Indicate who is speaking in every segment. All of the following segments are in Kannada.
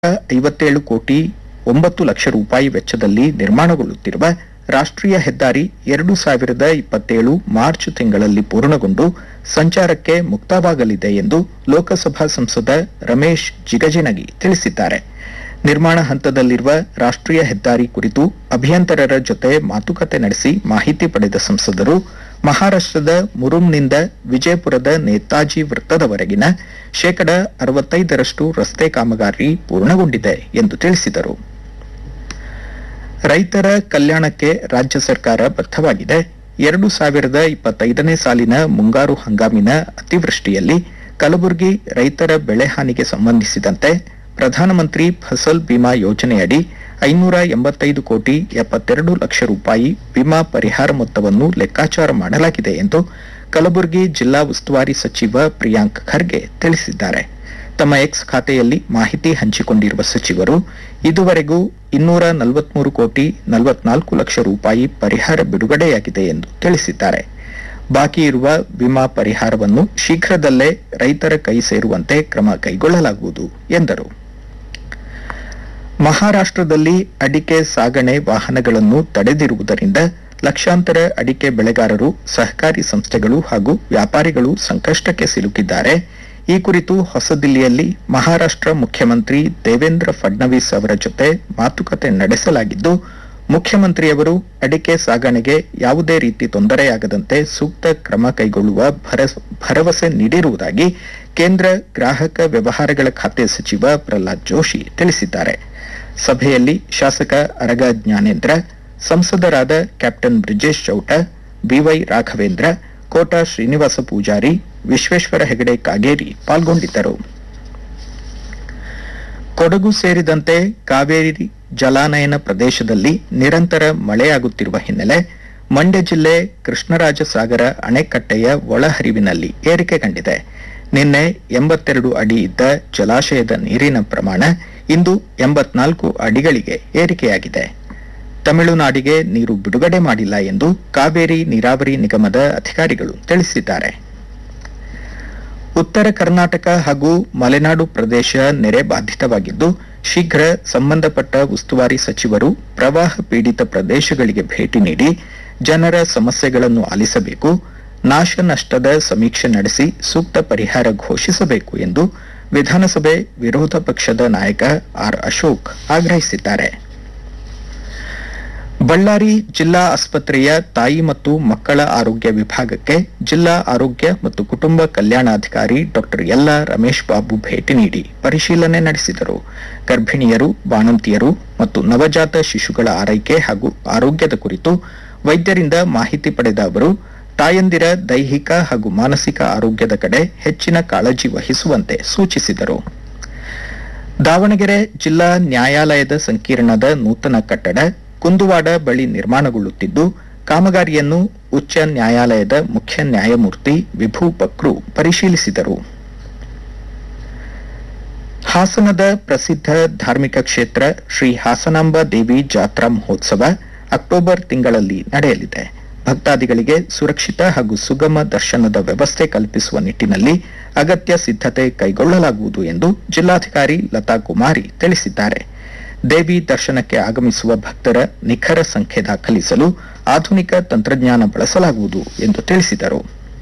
Speaker 1: ಐವತ್ತೇಳು ಕೋಟಿ ಒಂಬತ್ತು ಲಕ್ಷ ರೂಪಾಯಿ ವೆಚ್ಚದಲ್ಲಿ ನಿರ್ಮಾಣಗೊಳ್ಳುತ್ತಿರುವ ರಾಷ್ಟ್ರೀಯ ಹೆದ್ದಾರಿ ಎರಡು ಸಾವಿರದ ಇಪ್ಪತ್ತೇಳು ಮಾರ್ಚ್ ತಿಂಗಳಲ್ಲಿ ಪೂರ್ಣಗೊಂಡು ಸಂಚಾರಕ್ಕೆ ಮುಕ್ತವಾಗಲಿದೆ ಎಂದು ಲೋಕಸಭಾ ಸಂಸದ ರಮೇಶ್ ಜಿಗಜಿಣಗಿ ತಿಳಿಸಿದ್ದಾರೆ ನಿರ್ಮಾಣ ಹಂತದಲ್ಲಿರುವ ರಾಷ್ಟ್ರೀಯ ಹೆದ್ದಾರಿ ಕುರಿತು ಅಭಿಯಂತರರ ಜೊತೆ ಮಾತುಕತೆ ನಡೆಸಿ ಮಾಹಿತಿ ಪಡೆದ ಸಂಸದರು ಮಹಾರಾಷ್ಟ್ರದ ಮುರುಮ್ನಿಂದ ವಿಜಯಪುರದ ನೇತಾಜಿ ವೃತ್ತದವರೆಗಿನ ಶೇಕಡ ಅರವತ್ತೈದರಷ್ಟು ರಸ್ತೆ ಕಾಮಗಾರಿ ಪೂರ್ಣಗೊಂಡಿದೆ ಎಂದು ತಿಳಿಸಿದರು ರೈತರ ಕಲ್ಯಾಣಕ್ಕೆ ರಾಜ್ಯ ಸರ್ಕಾರ ಬದ್ಧವಾಗಿದೆ ಎರಡು ಸಾವಿರದ ಇಪ್ಪತ್ತೈದನೇ ಸಾಲಿನ ಮುಂಗಾರು ಹಂಗಾಮಿನ ಅತಿವೃಷ್ಟಿಯಲ್ಲಿ ಕಲಬುರಗಿ ರೈತರ ಬೆಳೆ ಹಾನಿಗೆ ಸಂಬಂಧಿಸಿದಂತೆ ಪ್ರಧಾನಮಂತ್ರಿ ಫಸಲ್ ಬಿಮಾ ಯೋಜನೆಯಡಿ ಐನೂರ ಎಂಬತ್ತೈದು ಕೋಟಿ ಎಪ್ಪತ್ತೆರಡು ಲಕ್ಷ ರೂಪಾಯಿ ವಿಮಾ ಪರಿಹಾರ ಮೊತ್ತವನ್ನು ಲೆಕ್ಕಾಚಾರ ಮಾಡಲಾಗಿದೆ ಎಂದು ಕಲಬುರಗಿ ಜಿಲ್ಲಾ ಉಸ್ತುವಾರಿ ಸಚಿವ ಪ್ರಿಯಾಂಕ್ ಖರ್ಗೆ ತಿಳಿಸಿದ್ದಾರೆ ತಮ್ಮ ಎಕ್ಸ್ ಖಾತೆಯಲ್ಲಿ ಮಾಹಿತಿ ಹಂಚಿಕೊಂಡಿರುವ ಸಚಿವರು ಇದುವರೆಗೂ ಇನ್ನೂರ ನಲವತ್ಮೂರು ಕೋಟಿ ನಲವತ್ನಾಲ್ಕು ಲಕ್ಷ ರೂಪಾಯಿ ಪರಿಹಾರ ಬಿಡುಗಡೆಯಾಗಿದೆ ಎಂದು ತಿಳಿಸಿದ್ದಾರೆ ಬಾಕಿ ಇರುವ ವಿಮಾ ಪರಿಹಾರವನ್ನು ಶೀಘ್ರದಲ್ಲೇ ರೈತರ ಕೈ ಸೇರುವಂತೆ ಕ್ರಮ ಕೈಗೊಳ್ಳಲಾಗುವುದು ಎಂದರು ಮಹಾರಾಷ್ಟ್ರದಲ್ಲಿ ಅಡಿಕೆ ಸಾಗಣೆ ವಾಹನಗಳನ್ನು ತಡೆದಿರುವುದರಿಂದ ಲಕ್ಷಾಂತರ ಅಡಿಕೆ ಬೆಳೆಗಾರರು ಸಹಕಾರಿ ಸಂಸ್ಥೆಗಳು ಹಾಗೂ ವ್ಯಾಪಾರಿಗಳು ಸಂಕಷ್ಟಕ್ಕೆ ಸಿಲುಕಿದ್ದಾರೆ ಈ ಕುರಿತು ಹೊಸದಿಲ್ಲಿಯಲ್ಲಿ ಮಹಾರಾಷ್ಟ್ರ ಮುಖ್ಯಮಂತ್ರಿ ದೇವೇಂದ್ರ ಫಡ್ನವೀಸ್ ಅವರ ಜೊತೆ ಮಾತುಕತೆ ನಡೆಸಲಾಗಿದ್ದು ಮುಖ್ಯಮಂತ್ರಿಯವರು ಅಡಿಕೆ ಸಾಗಣೆಗೆ ಯಾವುದೇ ರೀತಿ ತೊಂದರೆಯಾಗದಂತೆ ಸೂಕ್ತ ಕ್ರಮ ಕೈಗೊಳ್ಳುವ ಭರಸ್- ಭರವಸೆ ನೀಡಿರುವುದಾಗಿ ಕೇಂದ್ರ ಗ್ರಾಹಕ ವ್ಯವಹಾರಗಳ ಖಾತೆ ಸಚಿವ ಪ್ರಹ್ಲಾದ್ ಜೋಶಿ ತಿಳಿಸಿದ್ದಾರೆ ಸಭೆಯಲ್ಲಿ ಶಾಸಕ ಅರಗ ಜ್ಞಾನೇಂದ್ರ ಸಂಸದರಾದ ಕ್ಯಾಪ್ಟನ್ ಬ್ರಿಜೇಶ್ ಚೌಟ ಬಿವೈ ರಾಘವೇಂದ್ರ ಕೋಟ ಶ್ರೀನಿವಾಸ ಪೂಜಾರಿ ವಿಶ್ವೇಶ್ವರ ಹೆಗಡೆ ಕಾಗೇರಿ ಪಾಲ್ಗೊಂಡಿದ್ದರು ಕೊಡಗು ಸೇರಿದಂತೆ ಕಾವೇರಿ ಜಲಾನಯನ ಪ್ರದೇಶದಲ್ಲಿ ನಿರಂತರ ಮಳೆಯಾಗುತ್ತಿರುವ ಹಿನ್ನೆಲೆ ಮಂಡ್ಯ ಜಿಲ್ಲೆ ಕೃಷ್ಣರಾಜ ಸಾಗರ ಅಣೆಕಟ್ಟೆಯ ಒಳಹರಿವಿನಲ್ಲಿ ಏರಿಕೆ ಕಂಡಿದೆ ನಿನ್ನೆ ಎಂಬತ್ತೆರಡು ಅಡಿ ಇದ್ದ ಜಲಾಶಯದ ನೀರಿನ ಪ್ರಮಾಣ ಇಂದು ಎಂಬತ್ನಾಲ್ಕು ಅಡಿಗಳಿಗೆ ಏರಿಕೆಯಾಗಿದೆ ತಮಿಳುನಾಡಿಗೆ ನೀರು ಬಿಡುಗಡೆ ಮಾಡಿಲ್ಲ ಎಂದು ಕಾವೇರಿ ನೀರಾವರಿ ನಿಗಮದ ಅಧಿಕಾರಿಗಳು ತಿಳಿಸಿದ್ದಾರೆ ಉತ್ತರ ಕರ್ನಾಟಕ ಹಾಗೂ ಮಲೆನಾಡು ಪ್ರದೇಶ ನೆರೆ ಬಾಧಿತವಾಗಿದ್ದು ಶೀಘ್ರ ಸಂಬಂಧಪಟ್ಟ ಉಸ್ತುವಾರಿ ಸಚಿವರು ಪ್ರವಾಹ ಪೀಡಿತ ಪ್ರದೇಶಗಳಿಗೆ ಭೇಟಿ ನೀಡಿ ಜನರ ಸಮಸ್ಯೆಗಳನ್ನು ಆಲಿಸಬೇಕು ನಾಶ ನಷ್ಟದ ಸಮೀಕ್ಷೆ ನಡೆಸಿ ಸೂಕ್ತ ಪರಿಹಾರ ಘೋಷಿಸಬೇಕು ಎಂದು ವಿಧಾನಸಭೆ ವಿರೋಧ ಪಕ್ಷದ ನಾಯಕ ಆರ್ ಅಶೋಕ್ ಆಗ್ರಹಿಸಿದ್ದಾರೆ ಬಳ್ಳಾರಿ ಜಿಲ್ಲಾ ಆಸ್ಪತ್ರೆಯ ತಾಯಿ ಮತ್ತು ಮಕ್ಕಳ ಆರೋಗ್ಯ ವಿಭಾಗಕ್ಕೆ ಜಿಲ್ಲಾ ಆರೋಗ್ಯ ಮತ್ತು ಕುಟುಂಬ ಕಲ್ಯಾಣಾಧಿಕಾರಿ ಡಾಕ್ಟರ್ ಯಲ್ಲ ರಮೇಶ್ ಬಾಬು ಭೇಟಿ ನೀಡಿ ಪರಿಶೀಲನೆ ನಡೆಸಿದರು ಗರ್ಭಿಣಿಯರು ಬಾಣಂತಿಯರು ಮತ್ತು ನವಜಾತ ಶಿಶುಗಳ ಆರೈಕೆ ಹಾಗೂ ಆರೋಗ್ಯದ ಕುರಿತು ವೈದ್ಯರಿಂದ ಮಾಹಿತಿ ಪಡೆದ ಅವರು ತಾಯಂದಿರ ದೈಹಿಕ ಹಾಗೂ ಮಾನಸಿಕ ಆರೋಗ್ಯದ ಕಡೆ ಹೆಚ್ಚಿನ ಕಾಳಜಿ ವಹಿಸುವಂತೆ ಸೂಚಿಸಿದರು ದಾವಣಗೆರೆ ಜಿಲ್ಲಾ ನ್ಯಾಯಾಲಯದ ಸಂಕೀರ್ಣದ ನೂತನ ಕಟ್ಟಡ ಕುಂದುವಾಡ ಬಳಿ ನಿರ್ಮಾಣಗೊಳ್ಳುತ್ತಿದ್ದು ಕಾಮಗಾರಿಯನ್ನು ಉಚ್ಚ ನ್ಯಾಯಾಲಯದ ಮುಖ್ಯ ನ್ಯಾಯಮೂರ್ತಿ ವಿಭು ಬಕ್ರು ಪರಿಶೀಲಿಸಿದರು ಹಾಸನದ ಪ್ರಸಿದ್ಧ ಧಾರ್ಮಿಕ ಕ್ಷೇತ್ರ ಶ್ರೀ ಹಾಸನಾಂಬ ದೇವಿ ಜಾತ್ರಾ ಮಹೋತ್ಸವ ಅಕ್ಟೋಬರ್ ತಿಂಗಳಲ್ಲಿ ನಡೆಯಲಿದೆ ಭಕ್ತಾದಿಗಳಿಗೆ ಸುರಕ್ಷಿತ ಹಾಗೂ ಸುಗಮ ದರ್ಶನದ ವ್ಯವಸ್ಥೆ ಕಲ್ಪಿಸುವ ನಿಟ್ಟಿನಲ್ಲಿ ಅಗತ್ಯ ಸಿದ್ಧತೆ ಕೈಗೊಳ್ಳಲಾಗುವುದು ಎಂದು ಜಿಲ್ಲಾಧಿಕಾರಿ ಲತಾ ಕುಮಾರಿ ತಿಳಿಸಿದ್ದಾರೆ ದೇವಿ ದರ್ಶನಕ್ಕೆ ಆಗಮಿಸುವ ಭಕ್ತರ ನಿಖರ ಸಂಖ್ಯೆ ದಾಖಲಿಸಲು ಆಧುನಿಕ ತಂತ್ರಜ್ಞಾನ ಬಳಸಲಾಗುವುದು ಎಂದು ತಿಳಿಸಿದರು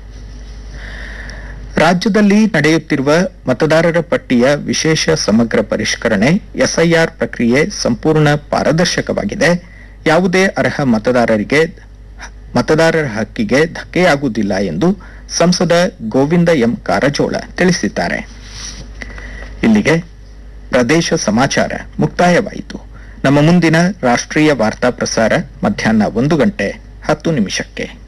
Speaker 1: ರಾಜ್ಯದಲ್ಲಿ ನಡೆಯುತ್ತಿರುವ ಮತದಾರರ ಪಟ್ಟಿಯ ವಿಶೇಷ ಸಮಗ್ರ ಪರಿಷ್ಕರಣೆ ಎಸ್ಐಆರ್ ಪ್ರಕ್ರಿಯೆ ಸಂಪೂರ್ಣ ಪಾರದರ್ಶಕವಾಗಿದೆ ಯಾವುದೇ ಅರ್ಹ ಮತದಾರರಿಗೆ ಮತದಾರರ ಹಕ್ಕಿಗೆ ಧಕ್ಕೆಯಾಗುವುದಿಲ್ಲ ಎಂದು ಸಂಸದ ಗೋವಿಂದ ಎಂ ಕಾರಜೋಳ ತಿಳಿಸಿದ್ದಾರೆ ಇಲ್ಲಿಗೆ ಪ್ರದೇಶ ಸಮಾಚಾರ ಮುಕ್ತಾಯವಾಯಿತು ನಮ್ಮ ಮುಂದಿನ ರಾಷ್ಟ್ರೀಯ ವಾರ್ತಾ ಪ್ರಸಾರ ಮಧ್ಯಾಹ್ನ ಒಂದು ಗಂಟೆ ಹತ್ತು ನಿಮಿಷಕ್ಕೆ